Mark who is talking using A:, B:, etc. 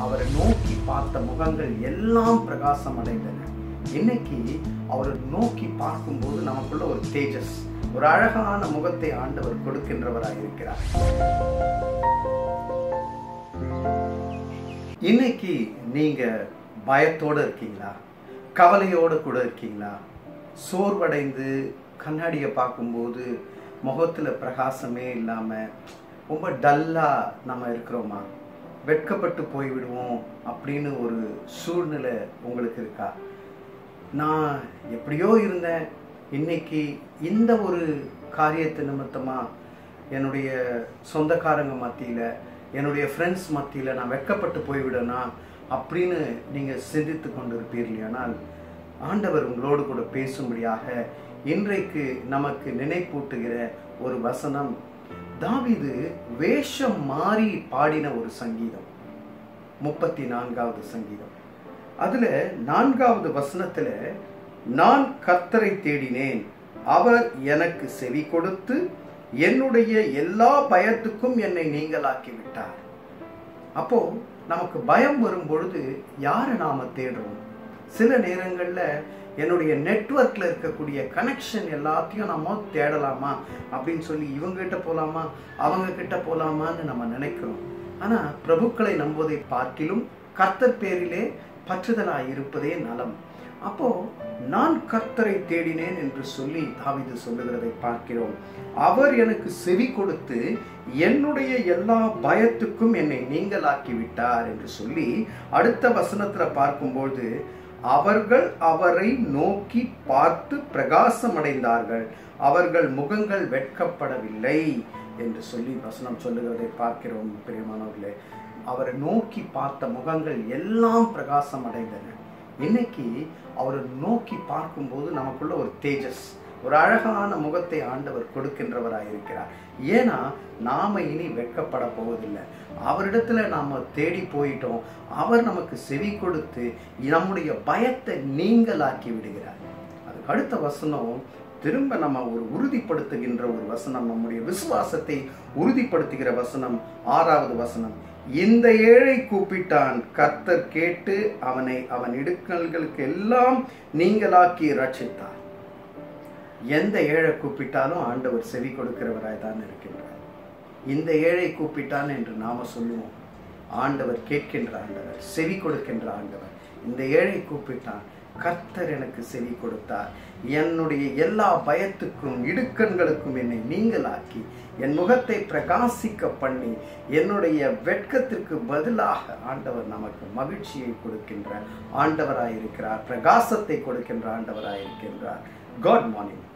A: அவரை நோக்கி பார்த்த முகங்கள் எல்லாம் பிரகாசம் அடைந்தன இன்னைக்கு அவரை நோக்கி பார்க்கும்போது நமக்குள்ள ஒரு தேஜஸ் ஒரு அழகான முகத்தை ஆண்டவர் கொடுக்கின்றவராய் இருக்கிறார் இன்னைக்கு நீங்க பயத்தோட இருக்கீங்களா கவலையோட கூட இருக்கீங்களா சோர்வடைந்து கண்ணாடியை பார்க்கும்போது முகத்துல பிரகாசமே இல்லாம ரொம்ப டல்லா நம்ம இருக்கிறோமா வெட்கப்பட்டு போய்விடுவோம் அப்படின்னு ஒரு சூழ்நிலை உங்களுக்கு இருக்கா நான் எப்படியோ இருந்தேன் இன்னைக்கு இந்த ஒரு காரியத்து நிமித்தமா என்னுடைய சொந்தக்காரங்க மத்தியில் என்னுடைய ஃப்ரெண்ட்ஸ் மத்தியில் நான் வெட்கப்பட்டு போய்விடனா அப்படின்னு நீங்கள் சிந்தித்து கொண்டிருப்பீர்களானால் ஆண்டவர் உங்களோடு கூட பேசும்படியாக இன்றைக்கு நமக்கு நினைப்பூட்டுகிற ஒரு வசனம் தாவீது வேஷம் மாறி பாடின ஒரு சங்கீதம் முப்பத்தி நான்காவது சங்கீதம் அதுல நான்காவது வசனத்துல நான் கர்த்தரை தேடினேன் அவர் எனக்கு செவி கொடுத்து என்னுடைய எல்லா பயத்துக்கும் என்னை நீங்களாக்கி விட்டார் அப்போ நமக்கு பயம் வரும் பொழுது யாரை நாம தேடுறோம் சில நேரங்கள்ல என்னுடைய நெட்வொர்க்ல இருக்கக்கூடிய கனெக்ஷன் எல்லாத்தையும் நம்ம தேடலாமா அப்படின்னு சொல்லி இவங்க கிட்ட போலாமா அவங்க கிட்ட போலாமான்னு நம்ம நினைக்கிறோம் ஆனா பிரபுக்களை நம்புவதை பார்க்கிலும் கர்த்தர் பேரிலே பற்றுதலாய் இருப்பதே நலம் அப்போ நான் கர்த்தரை தேடினேன் என்று சொல்லி தாவிது சொல்லுகிறதை பார்க்கிறோம் அவர் எனக்கு செவி கொடுத்து என்னுடைய எல்லா பயத்துக்கும் என்னை நீங்களாக்கி விட்டார் என்று சொல்லி அடுத்த வசனத்துல பார்க்கும்போது அவர்கள் அவரை நோக்கி பார்த்து பிரகாசம் அடைந்தார்கள் அவர்கள் முகங்கள் வெட்கப்படவில்லை என்று சொல்லி வசனம் சொல்லுகிறதை பார்க்கிறோம் பிரியமானவர்களே அவரை நோக்கி பார்த்த முகங்கள் எல்லாம் பிரகாசம் அடைந்தன இன்னைக்கு அவரை நோக்கி பார்க்கும்போது நமக்குள்ள ஒரு தேஜஸ் ஒரு அழகான முகத்தை ஆண்டவர் கொடுக்கின்றவராய் இருக்கிறார் ஏன்னா நாம இனி வெட்கப்பட போவதில்லை அவரிடத்துல நாம தேடி போயிட்டோம் அவர் நமக்கு செவி கொடுத்து நம்முடைய பயத்தை நீங்களாக்கி விடுகிறார் அதுக்கு அடுத்த வசனம் திரும்ப நம்ம ஒரு உறுதிப்படுத்துகின்ற ஒரு வசனம் நம்முடைய விசுவாசத்தை உறுதிப்படுத்துகிற வசனம் ஆறாவது வசனம் இந்த ஏழை கூப்பிட்டான் கர்த்தர் கேட்டு அவனை அவன் இடுக்கல்களுக்கு எல்லாம் நீங்களாக்கி ரட்சித்தார் எந்த ஏழை கூப்பிட்டாலும் ஆண்டவர் செவி கொடுக்கிறவராய் தான் இருக்கின்றார் இந்த ஏழை கூப்பிட்டான் என்று நாம சொல்லுவோம் ஆண்டவர் கேட்கின்ற ஆண்டவர் செவி கொடுக்கின்ற ஆண்டவர் இந்த ஏழை கூப்பிட்டான் கர்த்தர் எனக்கு செவி கொடுத்தார் என்னுடைய எல்லா பயத்துக்கும் இடுக்கண்களுக்கும் என்னை நீங்களாக்கி என் முகத்தை பிரகாசிக்க பண்ணி என்னுடைய வெட்கத்திற்கு பதிலாக ஆண்டவர் நமக்கு மகிழ்ச்சியை கொடுக்கின்ற ஆண்டவராயிருக்கிறார் பிரகாசத்தை கொடுக்கின்ற ஆண்டவராயிருக்கின்றார் காட் மார்னிங்